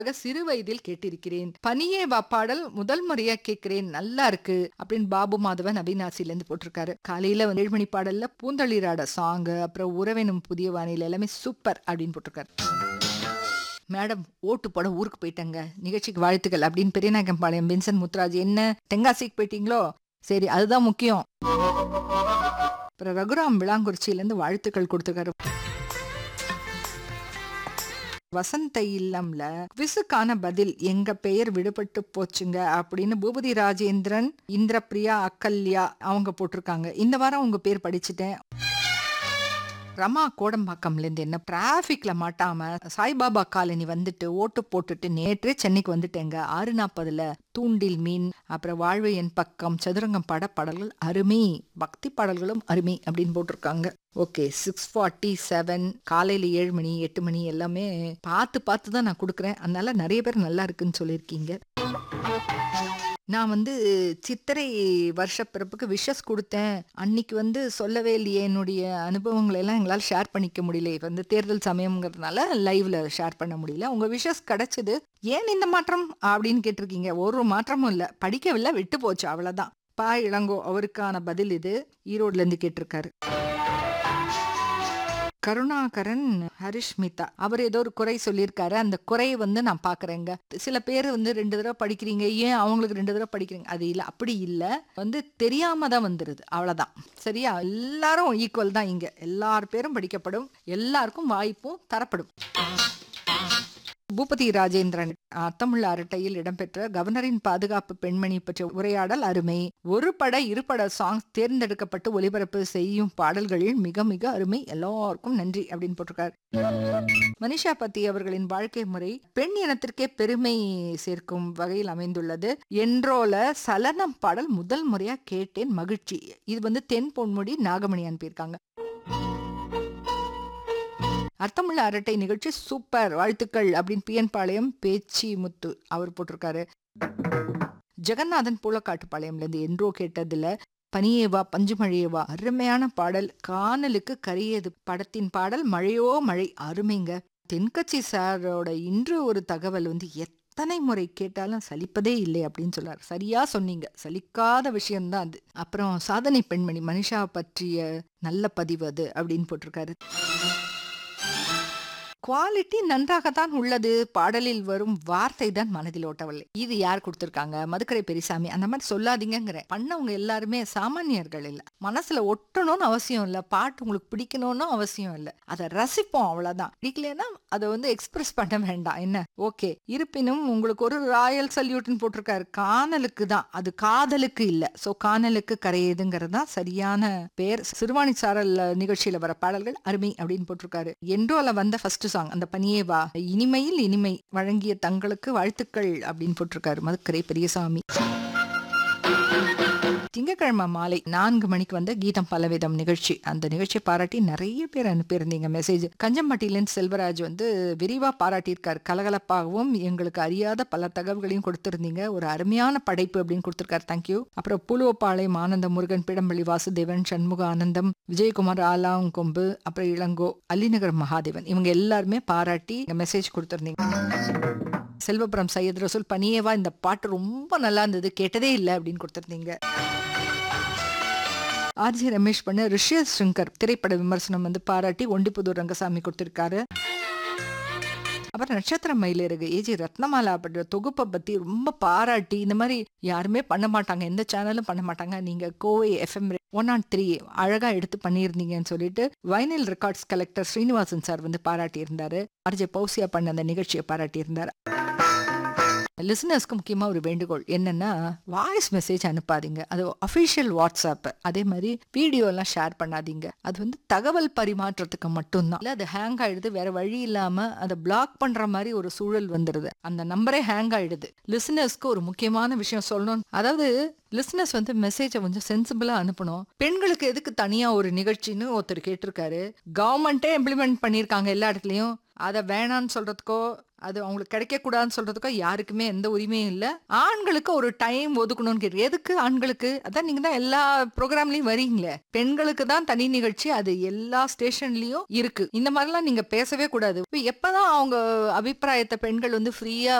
சிறு வயதில் கேட்டிருக்கிறேன் பனியே வா பாடல் முதல் முறையா கேட்கிறேன் நல்லா இருக்கு அப்படின்னு பாபு மாதவன் அவிநாசில இருந்து போட்டிருக்காரு காலையில வந்து ஏழு மணி பாடல்ல பூந்தளிராட சாங் அப்புறம் உறவினும் புதிய வானிலை எல்லாமே சூப்பர் அப்படின்னு போட்டிருக்காரு மேடம் ஓட்டு போட ஊருக்கு போயிட்டேங்க நிகழ்ச்சிக்கு வாழ்த்துக்கள் அப்படின்னு பெரியநாயக்கம்பாளையம் வின்சன் முத்துராஜ் என்ன தென்காசிக்கு போயிட்டீங்களோ சரி அதுதான் முக்கியம் அப்புறம் ரகுராம் விளாங்குறிச்சியிலேருந்து வாழ்த்துக்கள் கொடுத்துருக்காரு வசந்த இல்லம்ல விசுக்கான பதில் எங்க பெயர் விடுபட்டு போச்சுங்க அப்படின்னு பூபதி ராஜேந்திரன் இந்திரபிரியா அக்கல்யா அவங்க போட்டிருக்காங்க இந்த வாரம் உங்க பேர் படிச்சுட்டேன் ரமா கோடம்பாக்கம்ல இருந்து என்ன டிராபிக்ல மாட்டாம சாய்பாபா காலனி வந்துட்டு ஓட்டு போட்டுட்டு நேற்றே சென்னைக்கு வந்துட்டேங்க ஆறு நாற்பதுல தூண்டில் மீன் அப்புறம் வாழ்வு என் பக்கம் சதுரங்கம் பட பாடல்கள் அருமை பக்தி பாடல்களும் அருமை அப்படின்னு போட்டிருக்காங்க ஓகே சிக்ஸ் ஃபார்ட்டி செவன் காலையில ஏழு மணி எட்டு மணி எல்லாமே பார்த்து பார்த்து தான் நான் கொடுக்குறேன் அதனால நிறைய பேர் நல்லா இருக்குன்னு சொல்லியிருக்கீங்க நான் வந்து சித்திரை வருஷ பிறப்புக்கு விஷஸ் கொடுத்தேன் அன்னைக்கு வந்து சொல்லவே இல்லையே என்னுடைய அனுபவங்களை எல்லாம் எங்களால் ஷேர் பண்ணிக்க முடியல இப்போ வந்து தேர்தல் சமயம்ங்கிறதுனால லைவ்ல ஷேர் பண்ண முடியல உங்க விஷஸ் கிடைச்சது ஏன் இந்த மாற்றம் அப்படின்னு கேட்டிருக்கீங்க ஒரு மாற்றமும் இல்லை படிக்கவில்லை விட்டு போச்சு அவ்வளவுதான் பா இளங்கோ அவருக்கான பதில் இது ஈரோட்ல இருந்து கேட்டிருக்காரு கருணாகரன் ஹரிஷ்மிதா அவர் ஏதோ ஒரு குறை சொல்லியிருக்காரு அந்த குறையை வந்து நான் பாக்குறேங்க சில பேர் வந்து ரெண்டு தடவை படிக்கிறீங்க ஏன் அவங்களுக்கு ரெண்டு தடவை படிக்கிறீங்க அது இல்லை அப்படி இல்லை வந்து தெரியாம தான் வந்துருது அவ்வளவுதான் சரியா எல்லாரும் ஈக்குவல் தான் இங்க எல்லார் பேரும் படிக்கப்படும் எல்லாருக்கும் வாய்ப்பும் தரப்படும் பூபதி ராஜேந்திரன் அர்த்தமுள்ள அரட்டையில் இடம்பெற்ற கவர்னரின் பாதுகாப்பு பெண்மணி பற்றிய உரையாடல் அருமை ஒரு பட இருபட சாங்ஸ் தேர்ந்தெடுக்கப்பட்டு ஒலிபரப்பு செய்யும் பாடல்களில் மிக மிக அருமை எல்லாருக்கும் நன்றி அப்படின்னு போட்டிருக்காரு மனிஷா பத்தி அவர்களின் வாழ்க்கை முறை பெண் இனத்திற்கே பெருமை சேர்க்கும் வகையில் அமைந்துள்ளது என்றோல சலனம் பாடல் முதல் முறையா கேட்டேன் மகிழ்ச்சி இது வந்து தென் பொன்முடி நாகமணி அனுப்பியிருக்காங்க அர்த்தமுள்ள அரட்டை நிகழ்ச்சி சூப்பர் வாழ்த்துக்கள் அப்படின்னு பிஎன் பாளையம் பேச்சி முத்து அவர் போட்டிருக்காரு ஜெகநாதன் பூலக்காட்டுப்பாளையம்ல இருந்து என்றோ கேட்டதுல பனியேவா பஞ்சுமழையேவா அருமையான பாடல் காணலுக்கு கரியது படத்தின் பாடல் மழையோ மழை அருமைங்க தென்கட்சி சாரோட இன்று ஒரு தகவல் வந்து எத்தனை முறை கேட்டாலும் சலிப்பதே இல்லை அப்படின்னு சொல்லார் சரியா சொன்னீங்க சலிக்காத விஷயம்தான் அது அப்புறம் சாதனை பெண்மணி மனிஷா பற்றிய நல்ல பதிவு அது அப்படின்னு போட்டிருக்காரு குவாலிட்டி நன்றாகத்தான் உள்ளது பாடலில் வரும் வார்த்தை தான் மனதில் ஓட்டவில்லை இது யார் கொடுத்திருக்காங்க மதுக்கரை பெரியசாமி அந்த மாதிரி சொல்லாதீங்கிற பண்ணவங்க எல்லாருமே சாமானியர்கள் இல்ல மனசுல ஒட்டணும்னு அவசியம் இல்ல பாட்டு உங்களுக்கு பிடிக்கணும்னு அவசியம் இல்ல அதை ரசிப்போம் அவ்வளவுதான் பிடிக்கலன்னா அதை வந்து எக்ஸ்பிரஸ் பண்ண வேண்டாம் என்ன ஓகே இருப்பினும் உங்களுக்கு ஒரு ராயல் சல்யூட்னு போட்டிருக்காரு காணலுக்கு தான் அது காதலுக்கு இல்ல சோ காணலுக்கு கரையுதுங்கிறது தான் சரியான பேர் சிறுவாணி சாரல் நிகழ்ச்சியில வர பாடல்கள் அருமை அப்படின்னு போட்டிருக்காரு என்றோல வந்த ஃபர்ஸ்ட் சாங் அந்த பனியே வா இனிமையில் இனிமை வழங்கிய தங்களுக்கு வாழ்த்துக்கள் அப்படின்னு போட்டிருக்காரு மதுக்கரை பெரியசாமி திங்கக்கிழமை மாலை நான்கு மணிக்கு வந்த கீதம் பலவிதம் நிகழ்ச்சி அந்த நிகழ்ச்சியை பாராட்டி நிறைய பேர் அனுப்பியிருந்தீங்க மெசேஜ் கஞ்சம்பட்டியிலேருந்து செல்வராஜ் வந்து விரிவா பாராட்டியிருக்காரு கலகலப்பாகவும் எங்களுக்கு அறியாத பல தகவல்களையும் கொடுத்திருந்தீங்க ஒரு அருமையான படைப்பு அப்படின்னு கொடுத்திருக்காரு தேங்க்யூ அப்புறம் புலுவப்பாளையம் ஆனந்த முருகன் பிடம்பள்ளி வாசுதேவன் சண்முக ஆனந்தம் விஜயகுமார் ஆலாங்கொம்பு அப்புறம் இளங்கோ அலிநகர் மகாதேவன் இவங்க எல்லாருமே பாராட்டி மெசேஜ் கொடுத்திருந்தீங்க செல்வபுரம் சையத் ரசூல் பனியேவா இந்த பாட்டு ரொம்ப நல்லா இருந்தது கேட்டதே இல்லை அப்படின்னு கொடுத்திருந்தீங்க ஆர்ஜி ரமேஷ் பண்ண ரிஷியா சங்கர் திரைப்பட விமர்சனம் வந்து பாராட்டி ஒண்டிப்புதூர் ரங்கசாமி கொடுத்திருக்காரு அப்புறம் நட்சத்திர மயிலிறகு ஏஜி ரத்னமாலா பண்ற தொகுப்பை பத்தி ரொம்ப பாராட்டி இந்த மாதிரி யாருமே பண்ண மாட்டாங்க எந்த சேனலும் பண்ண மாட்டாங்க நீங்க Kovai FM one nought three அழகா எடுத்து பண்ணியிருந்தீங்கன்னு சொல்லிட்டு vinyl records collector Srinivasan sir வந்து பாராட்டி இருந்தாரு ஆர்ஜே பௌசியா பண்ண அந்த நிகழ்ச்சியை பாராட்டி இருந்தாரு லிசனர்ஸ்க்கு முக்கியமா ஒரு வேண்டுகோள் என்னன்னா வாய்ஸ் மெசேஜ் அனுப்பாதீங்க அது அஃபிஷியல் வாட்ஸ்அப் அதே மாதிரி வீடியோ எல்லாம் ஷேர் பண்ணாதீங்க அது வந்து தகவல் பரிமாற்றத்துக்கு மட்டும்தான் இல்ல அது ஹேங் ஆயிடுது வேற வழி இல்லாம அதை பிளாக் பண்ற மாதிரி ஒரு சூழல் வந்துடுது அந்த நம்பரே ஹேங் ஆயிடுது லிசனர்ஸ்க்கு ஒரு முக்கியமான விஷயம் சொல்லணும் அதாவது லிசனர்ஸ் வந்து மெசேஜை கொஞ்சம் சென்சிபிளா அனுப்பணும் பெண்களுக்கு எதுக்கு தனியா ஒரு நிகழ்ச்சின்னு ஒருத்தர் கேட்டிருக்காரு கவர்மெண்ட்டே இம்ப்ளிமெண்ட் பண்ணியிருக்காங்க எல்லா இடத்துலயும் அதை வேணான்னு சொல்றதுக்கோ அது அவங்களுக்கு கிடைக்க கூடாதுன்னு சொல்றதுக்கோ யாருக்குமே எந்த உரிமையும் இல்ல ஆண்களுக்கு ஒரு டைம் ஒதுக்கணும்னு கேட்டு எதுக்கு ஆண்களுக்கு அதான் நீங்க தான் எல்லா ப்ரோக்ராம்லயும் வரீங்களே பெண்களுக்கு தான் தனி நிகழ்ச்சி அது எல்லா ஸ்டேஷன்லயும் இருக்கு இந்த மாதிரிலாம் நீங்க பேசவே கூடாது இப்ப எப்பதான் அவங்க அபிப்பிராயத்தை பெண்கள் வந்து ஃப்ரீயா